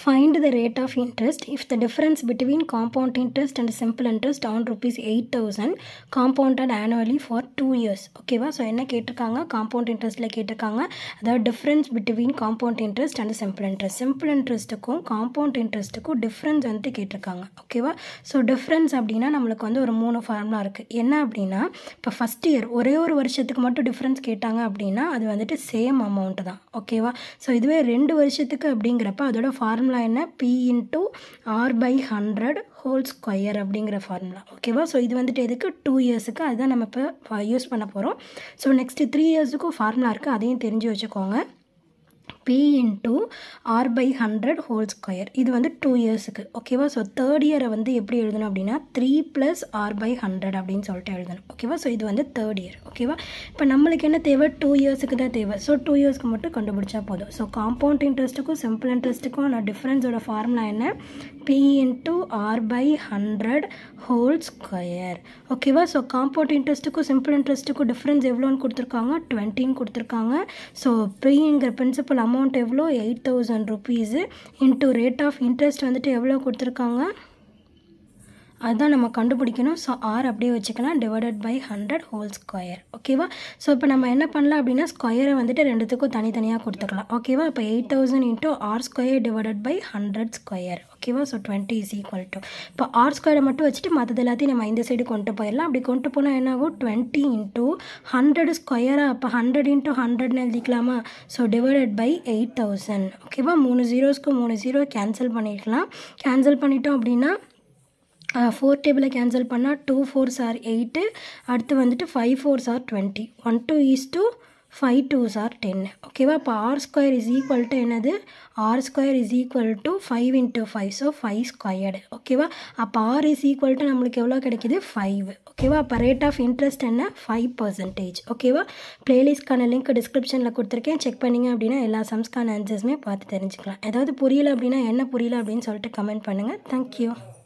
find the rate of interest if the difference between compound interest and simple interest on rupees eight thousand compounded annually for two years ஓகேவா so என்ன கேட்டிருக்காங்க compound இன்ட்ரெஸ்ட்டில் கேட்டிருக்காங்க அதாவது difference between compound interest and simple interest simple இன்ட்ரெஸ்ட்டுக்கும் compound இன்ட்ரெஸ்ட்டுக்கும் difference வந்துட்டு கேட்டிருக்காங்க ஓகேவா ஸோ டிஃப்ரென்ஸ் அப்படின்னா நம்மளுக்கு வந்து ஒரு மூணு ஃபார்முலா இருக்குது என்ன அப்படின்னா இப்போ ஃபஸ்ட் இயர் ஒரே ஒரு வருஷத்துக்கு மட்டும் டிஃப்ரென்ஸ் கேட்டாங்க அப்படின்னா அது வந்துட்டு சேம் அமௌண்ட் தான் ஓகேவா ஸோ இதுவே ரெண்டு வருஷத்துக்கு அப்படிங்கிறப்ப அதோட ஃபார்முலா என்ன P into R by hundred whole square அப்படிங்கிற ஃபார்முலா ஓகேவா ஸோ இது வந்துட்டு எதுக்கு டூ இயர்ஸுக்கு அதுதான் நம்ம இப்போ யூஸ் பண்ண போகிறோம் ஸோ நெக்ஸ்ட்டு த்ரீ இயர்ஸுக்கும் ஃபார்முலா இருக்குது அதையும் தெரிஞ்சு வச்சுக்கோங்க P into R by hundred whole square இது வந்து டூ இயர்ஸுக்கு ஓகேவா ஸோ தேர்ட் இயரை வந்து எப்படி எழுதணும் அப்படின்னா three plus R by hundred அப்படின்னு சொல்லிட்டு எழுதணும் ஓகேவா ஸோ இது வந்து தேர்ட் இயர் ஓகேவா இப்போ நம்மளுக்கு என்ன தேவை டூ இயர்ஸுக்கு தான் தேவை ஸோ டூ இயர்ஸ்க்கு மட்டும் கண்டுபிடிச்சா போதும் ஸோ காம்பவுண்ட் இன்ட்ரெஸ்ட்டுக்கும் சிம்பிள் இன்ட்ரெஸ்ட்டுக்கும் நான் டிஃப்ரென்ஸோட ஃபார்முலா என்ன P into R by hundred whole square ஓகேவா ஸோ காம்பவுண்ட் இன்ட்ரெஸ்ட்டுக்கும் சிம்பிள் இன்ட்ரெஸ்ட்டுக்கும் டிஃப்ரென்ஸ் எவ்வளோன்னு கொடுத்துருக்காங்க டுவெண்ட்டின்னு கொடுத்துருக்காங்க ஸோ ப்ரீங்கிற பிரின்சிபல் அமௌண்ட் எவ்வளோ eight thousand rupees into rate of interest வந்துட்டு எவ்வளோ கொடுத்துருக்காங்க அதுதான் நம்ம கண்டுபிடிக்கணும் ஸோ ஆர் அப்படியே வச்சுக்கலாம் divided by hundred whole square ஓகேவா ஸோ இப்போ நம்ம என்ன பண்ணலாம் அப்படின்னா ஸ்கொயரை வந்துட்டு ரெண்டுத்துக்கும் தனித்தனியாக கொடுத்துக்கலாம் ஓகேவா இப்போ eight thousand into R square divided by hundred square ஓகேவா so twenty is equal to இப்போ ஆர் ஸ்கொயரை மட்டும் வச்சுட்டு மற்றது எல்லாத்தையும் நம்ம இந்த சைடு கொண்டு போயிடலாம் அப்படி கொண்டு போனால் என்ன ஆகும் டுவெண்ட்டி இன்ட்டு ஹண்ட்ரட் ஸ்கொயராக அப்போ ஹண்ட்ரட் இன்ட்டு ஹண்ட்ரட்னு எழுதிக்கலாமா so divided by eight thousand ஓகேவா மூணு ஜீரோஸ்க்கு மூணு ஜீரோ கேன்சல் பண்ணிக்கலாம் கேன்சல் பண்ணிட்டோம் அப்படின்னா ஃபோர் டேபிளை கேன்சல் பண்ணால் டூ ஃபோர்ஸ் ஆர் எயிட்டு அடுத்து வந்துட்டு five fours are twenty one two is two five twos are ten ஓகேவா இப்போ R square is equal to என்னது R square is equal to five into five so five squared ஓகேவா அப்போ R is equal to நம்மளுக்கு எவ்வளோ கிடைக்கிது five ஓகேவா அப்போ ரேட் ஆஃப் இன்ட்ரெஸ்ட் என்ன ஃபைவ் பர்சன்டேஜ் ஓகேவா ப்ளேலிஸ்ட்கான லிங்க் டிஸ்கிரிப்ஷனில் கொடுத்துருக்கேன் செக் பண்ணிங்க அப்படின்னா எல்லா சம்ஸ்க்கான ஆன்சர்ஸுமே பார்த்து தெரிஞ்சுக்கலாம் ஏதாவது புரியல அப்படின்னா என்ன புரியல அப்படின்னு சொல்லிட்டு கமெண்ட் பண்ணுங்கள் தேங்க்யூ